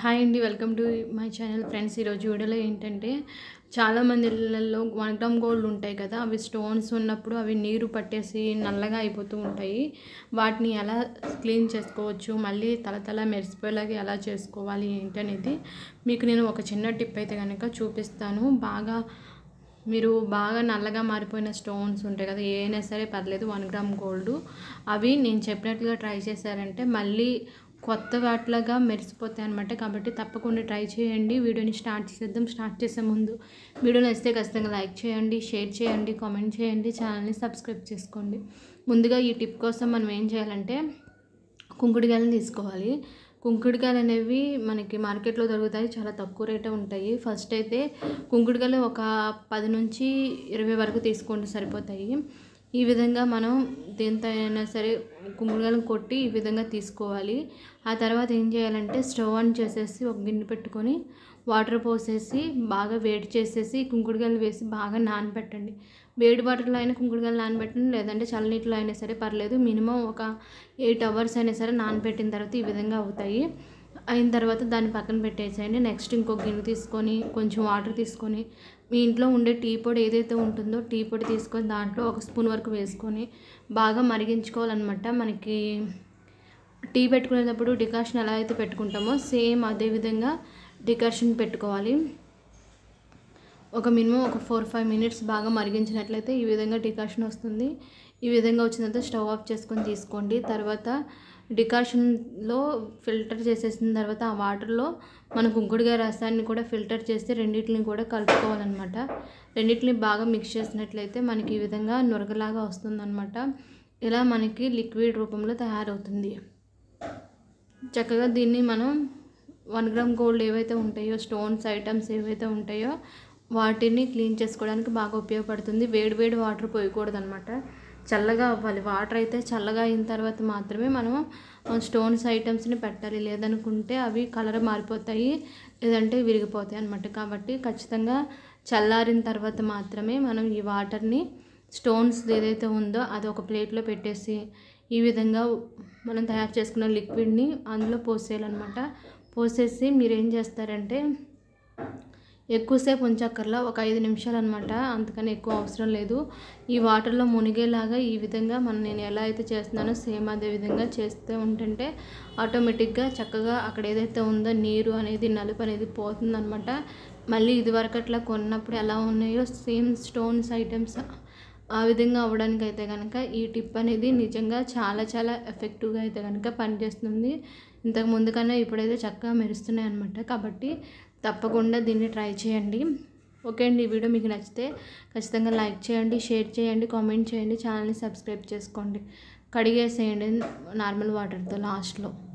hi అండి welcome to my channel friends ఈరోజు వీడియోలో ఏంటంటే చాలామంది ఇళ్ళల్లో వన్ గ్రామ్ గోల్డ్ ఉంటాయి కదా అవి స్టోన్స్ ఉన్నప్పుడు అవి నీరు పట్టేసి నల్లగా అయిపోతూ ఉంటాయి వాటిని ఎలా క్లీన్ చేసుకోవచ్చు మళ్ళీ తల తల మెరిసిపోయేలాగా ఎలా చేసుకోవాలి ఏంటనేది మీకు నేను ఒక చిన్న టిప్ అయితే కనుక చూపిస్తాను బాగా మీరు బాగా నల్లగా మారిపోయిన స్టోన్స్ ఉంటాయి కదా ఏ అయినా సరే పర్లేదు వన్ గ్రామ్ గోల్డ్ అవి నేను చెప్పినట్లుగా ట్రై చేశారంటే మళ్ళీ కొత్త వాటిలాగా మెరిసిపోతాయి అనమాట కాబట్టి తప్పకుండా ట్రై చేయండి వీడియోని స్టార్ట్ చేద్దాం స్టార్ట్ చేసే ముందు వీడియో నచ్చితే ఖచ్చితంగా లైక్ చేయండి షేర్ చేయండి కామెంట్ చేయండి ఛానల్ని సబ్స్క్రైబ్ చేసుకోండి ముందుగా ఈ టిప్ కోసం మనం ఏం చేయాలంటే కుంకుడుకాయలను తీసుకోవాలి కుంకుడుకాయలు అనేవి మనకి మార్కెట్లో దొరుకుతాయి చాలా తక్కువ రేటే ఉంటాయి ఫస్ట్ అయితే కుంకుడుకాయలు ఒక పది నుంచి ఇరవై వరకు తీసుకోండి సరిపోతాయి ఈ విధంగా మనం దేంతో అయినా సరే కుంకుడుకాయలను కొట్టి ఈ విధంగా తీసుకోవాలి ఆ తర్వాత ఏం చేయాలంటే స్టవ్ ఆన్ చేసేసి ఒక గిన్నె పెట్టుకొని వాటర్ పోసేసి బాగా వేడి చేసేసి కుంకుడుకాయలు వేసి బాగా నానబెట్టండి వేడి వాటర్లో అయినా కుంకుడుకాయలు నానబెట్టండి లేదంటే చల్లనీటిలో అయినా సరే పర్లేదు మినిమం ఒక ఎయిట్ అవర్స్ అయినా సరే నానబెట్టిన తర్వాత ఈ విధంగా అవుతాయి అయిన తర్వాత దాన్ని పక్కన పెట్టేసేయండి నెక్స్ట్ ఇంకో గిన్నె తీసుకొని కొంచెం వాటర్ తీసుకొని మీ ఇంట్లో ఉండే టీ పొడి ఏదైతే ఉంటుందో టీ పొడి తీసుకొని దాంట్లో ఒక స్పూన్ వరకు వేసుకొని బాగా మరిగించుకోవాలన్నమాట మనకి టీ పెట్టుకునేటప్పుడు డికాషన్ ఎలా అయితే పెట్టుకుంటామో సేమ్ అదే విధంగా డికాషన్ పెట్టుకోవాలి ఒక మినిమం ఒక ఫోర్ ఫైవ్ మినిట్స్ బాగా మరిగించినట్లయితే ఈ విధంగా డికాషన్ వస్తుంది ఈ విధంగా వచ్చిన తర్వాత స్టవ్ ఆఫ్ చేసుకొని తీసుకోండి తర్వాత డికాషన్లో ఫిల్టర్ చేసేసిన తర్వాత ఆ వాటర్లో మన కుంకుడుగా రసాన్ని కూడా ఫిల్టర్ చేసి రెండింటిని కూడా కలుపుకోవాలన్నమాట రెండింటిని బాగా మిక్స్ చేసినట్లయితే మనకి ఈ విధంగా నురగలాగా వస్తుందన్నమాట ఇలా మనకి లిక్విడ్ రూపంలో తయారవుతుంది చక్కగా దీన్ని మనం వన్ గ్రామ్ గోల్డ్ ఏవైతే ఉంటాయో స్టోన్స్ ఐటమ్స్ ఏవైతే ఉంటాయో వాటిని క్లీన్ చేసుకోవడానికి బాగా ఉపయోగపడుతుంది వేడి వేడి వాటర్ పోయకూడదు అనమాట చల్లగా అవ్వాలి వాటర్ అయితే చల్లగా అయిన తర్వాత మాత్రమే మనం స్టోన్స్ ఐటమ్స్ని పెట్టాలి లేదనుకుంటే అవి కలర్ మారిపోతాయి లేదంటే విరిగిపోతాయి అనమాట కాబట్టి ఖచ్చితంగా చల్లారిన తర్వాత మాత్రమే మనం ఈ వాటర్ని స్టోన్స్ ఏదైతే ఉందో అది ఒక ప్లేట్లో పెట్టేసి ఈ విధంగా మనం తయారు చేసుకున్న లిక్విడ్ని అందులో పోసేయాలన్నమాట పోసేసి మీరు ఏం చేస్తారంటే ఎక్కువసేపు ఉంచక్కర్లా ఒక ఐదు నిమిషాలు అనమాట అంతకని ఎక్కువ అవసరం లేదు ఈ వాటర్లో మునిగేలాగా ఈ విధంగా మనం నేను ఎలా అయితే చేస్తున్నానో సేమ్ అదే విధంగా చేస్తూ ఉంటుంటే ఆటోమేటిక్గా చక్కగా అక్కడ ఏదైతే ఉందో నీరు అనేది నలుపు అనేది పోతుందనమాట మళ్ళీ ఇదివరకు అట్లా కొన్నప్పుడు ఎలా ఉన్నాయో సేమ్ స్టోన్స్ ఐటమ్స్ ఆ విధంగా అవ్వడానికి అయితే కనుక ఈ టిప్ అనేది నిజంగా చాలా చాలా ఎఫెక్టివ్గా అయితే కనుక పనిచేస్తుంది ఇంతకు ముందు కన్నా ఇప్పుడైతే చక్కగా మెరుస్తున్నాయి అనమాట కాబట్టి తప్పకుండా దీన్ని ట్రై చేయండి ఓకే అండి ఈ వీడియో మీకు నచ్చితే ఖచ్చితంగా లైక్ చేయండి షేర్ చేయండి కామెంట్ చేయండి ఛానల్ని సబ్స్క్రైబ్ చేసుకోండి కడిగేసేయండి నార్మల్ వాటర్తో లాస్ట్లో